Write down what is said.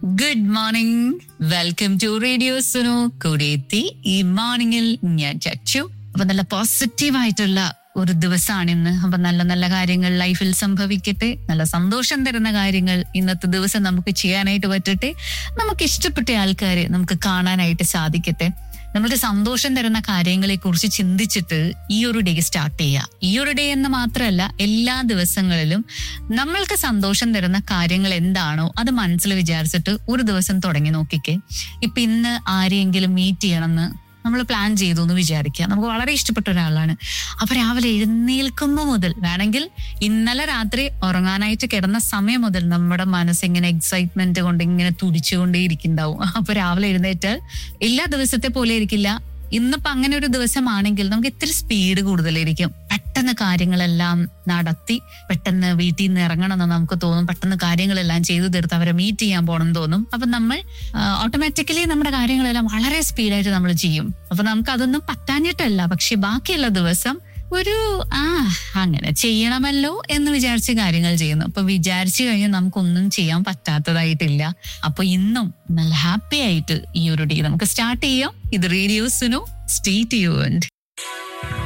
good morning welcome to radio Sunu കൂടെ എത്തി ഈ മോർണിംഗിൽ ഞാൻ ചച്ചു അപ്പൊ നല്ല പോസിറ്റീവ് ആയിട്ടുള്ള ഒരു ദിവസമാണ് ഇന്ന് അപ്പൊ നല്ല നല്ല കാര്യങ്ങൾ ലൈഫിൽ സംഭവിക്കട്ടെ നല്ല സന്തോഷം തരുന്ന കാര്യങ്ങൾ ഇന്നത്തെ ദിവസം നമുക്ക് ചെയ്യാനായിട്ട് പറ്റട്ടെ നമുക്ക് ഇഷ്ടപ്പെട്ട ആൾക്കാരെ നമുക്ക് കാണാനായിട്ട് സാധിക്കട്ടെ നമുക്ക് സന്തോഷം തരുന്ന കാര്യങ്ങളെ കുറിച്ച് ചിന്തിച്ചിട്ട് ഈ ഒരു ഡേ സ്റ്റാർട്ട് ചെയ്യുക ഈ ഒരു ഡേ എന്ന് മാത്രമല്ല എല്ലാ ദിവസങ്ങളിലും നമ്മൾക്ക് സന്തോഷം തരുന്ന കാര്യങ്ങൾ എന്താണോ അത് മനസ്സിൽ വിചാരിച്ചിട്ട് ഒരു ദിവസം തുടങ്ങി നോക്കിക്കേ ഇപ്പൊ ഇന്ന് ആരെയെങ്കിലും മീറ്റ് ചെയ്യണമെന്ന് നമ്മൾ പ്ലാൻ ചെയ്തു എന്ന് വിചാരിക്കുക നമുക്ക് വളരെ ഇഷ്ടപ്പെട്ട ഒരാളാണ് അപ്പൊ രാവിലെ എഴുന്നേൽക്കുമ്പോൾ മുതൽ വേണമെങ്കിൽ ഇന്നലെ രാത്രി ഉറങ്ങാനായിട്ട് കിടന്ന സമയം മുതൽ നമ്മുടെ മനസ്സിങ്ങനെ എക്സൈറ്റ്മെന്റ് കൊണ്ട് ഇങ്ങനെ തുടിച്ചുകൊണ്ടേയിരിക്കുന്നുണ്ടാവും അപ്പൊ രാവിലെ എഴുന്നേറ്റാൽ എല്ലാ ദിവസത്തെ പോലെ ഇരിക്കില്ല ഇന്നിപ്പോ അങ്ങനെ ഒരു ദിവസമാണെങ്കിൽ നമുക്ക് ഇത്തിരി സ്പീഡ് കൂടുതലായിരിക്കും പെട്ടെന്ന് കാര്യങ്ങളെല്ലാം നടത്തി പെട്ടെന്ന് വീട്ടിൽ നിന്ന് ഇറങ്ങണം എന്ന് നമുക്ക് തോന്നും പെട്ടെന്ന് കാര്യങ്ങളെല്ലാം ചെയ്തു തീർത്ത് അവരെ മീറ്റ് ചെയ്യാൻ പോകണം എന്ന് തോന്നും അപ്പൊ നമ്മൾ ഓട്ടോമാറ്റിക്കലി നമ്മുടെ കാര്യങ്ങളെല്ലാം വളരെ സ്പീഡായിട്ട് നമ്മൾ ചെയ്യും അപ്പൊ നമുക്ക് അതൊന്നും പറ്റാഞ്ഞിട്ടല്ല പക്ഷെ ബാക്കിയുള്ള ദിവസം ഒരു ആ അങ്ങനെ ചെയ്യണമല്ലോ എന്ന് വിചാരിച്ച് കാര്യങ്ങൾ ചെയ്യുന്നു അപ്പൊ വിചാരിച്ചു കഴിഞ്ഞാൽ നമുക്കൊന്നും ചെയ്യാൻ പറ്റാത്തതായിട്ടില്ല അപ്പൊ ഇന്നും നല്ല ഹാപ്പി ആയിട്ട് ഈ ഒരു ഡേ നമുക്ക് സ്റ്റാർട്ട് ചെയ്യാം ഇത് റേഡിയോസിനോ സ്റ്റേറ്റ് യുവൻഡ്